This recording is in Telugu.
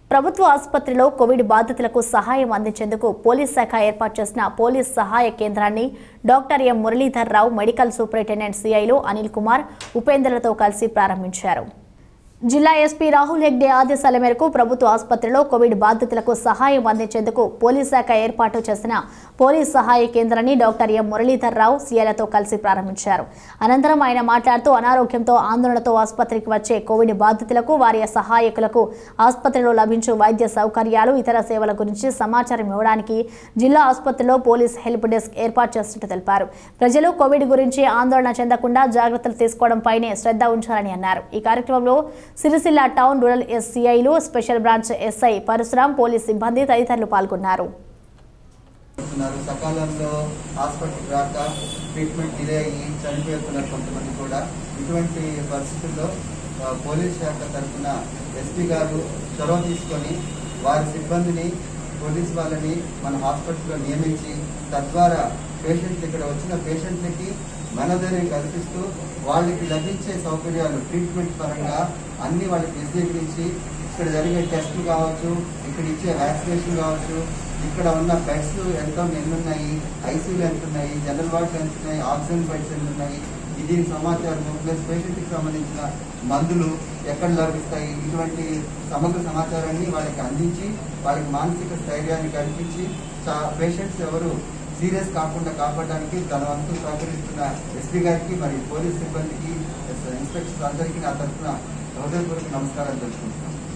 ప్రభుత్వ ఆసుపత్రిలో కోవిడ్ బాధితులకు సహాయం అందించేందుకు పోలీస్ శాఖ ఏర్పాటు చేసిన పోలీస్ సహాయ కేంద్రాన్ని doctor M Muralidhar Rao medical superintendent సిఐలు అనిల్ కుమార్ ఉపేంద్రలతో కలిసి ప్రారంభించారు జిల్లా ఎస్పీ రాహుల్ హెగ్డే ఆదేశాల మేరకు ప్రభుత్వ ఆసుపత్రిలో కోవిడ్ బాధితులకు సహాయం అందించేందుకు పోలీస్ శాఖ ఏర్పాటు చేసిన పోలీస్ సహాయ కేంద్రాన్ని డాక్టర్ ఎం మురళీధర్ రావు సీఎలతో కలిసి ప్రారంభించారు అనంతరం ఆయన మాట్లాడుతూ అనారోగ్యంతో ఆందోళనతో ఆసుపత్రికి వచ్చే కోవిడ్ బాధితులకు వారి సహాయకులకు ఆసుపత్రిలో లభించే వైద్య సౌకర్యాలు ఇతర సేవల గురించి సమాచారం ఇవ్వడానికి జిల్లా ఆసుపత్రిలో పోలీస్ హెల్ప్ డెస్క్ ఏర్పాటు చేసినట్టు తెలిపారు ప్రజలు కోవిడ్ గురించి ఆందోళన చెందకుండా జాగ్రత్తలు తీసుకోవడంపైనే శ్రద్ధ ఉంచాలని అన్నారు ఈ కార్యక్రమంలో సిరిసిల్ల టౌన్ రూరల్ ఎస్సీఐలు special branch SI Parashuram police సిబ్బంది తదితరులు పాల్గొన్నారు ఉన్నారు సకాలంలో హాస్పిటల్ రాక ట్రీట్మెంట్ డిలే అయ్యి చనిపోతున్నారు కొంతమంది కూడా ఇటువంటి పరిస్థితుల్లో ఆ, పోలీస్ శాఖ తరఫున ఎస్పీ గారు చొరవ తీసుకొని వారి సిబ్బందిని పోలీస్ వాళ్ళని మన హాస్పిటల్లో నియమించి తద్వారా పేషెంట్స్ ఇక్కడ వచ్చిన పేషెంట్లకి మనోధైర్యం కల్పిస్తూ వాళ్ళకి లభించే సౌకర్యాలు ట్రీట్మెంట్ పరంగా అన్ని వాళ్ళకి విశదీకరించి ఇక్కడ జరిగే టెస్టులు కావచ్చు ఇక్కడ ఇచ్చే వ్యాక్సినేషన్ కావచ్చు ఇక్కడ ఉన్న బెడ్స్ ఎంత ఎన్ని ఉన్నాయి ఐసీయూలు ఎంత ఉన్నాయి జనరల్ వార్డ్స్ ఎంత ఉన్నాయి ఆక్సిజన్ బెడ్స్ ఎన్ని ఉన్నాయి ఇది సమాచారం ప్లస్ పేషెంట్కి సంబంధించిన మందులు ఎక్కడ లభిస్తాయి ఇటువంటి సమగ్ర సమాచారాన్ని వాళ్ళకి అందించి వాళ్ళకి మానసిక స్థైర్యాన్ని కల్పించి పేషెంట్స్ ఎవరు సీరియస్ కాకుండా కాపాడడానికి తన వంతు సహకరిస్తున్న ఎస్పీ గారికి మరియు పోలీస్ సిబ్బందికి ఇన్స్పెక్టర్స్ అందరికీ నా తరఫున హృదయపూర్వక నమస్కారాలు తెలుసుకుంటున్నాను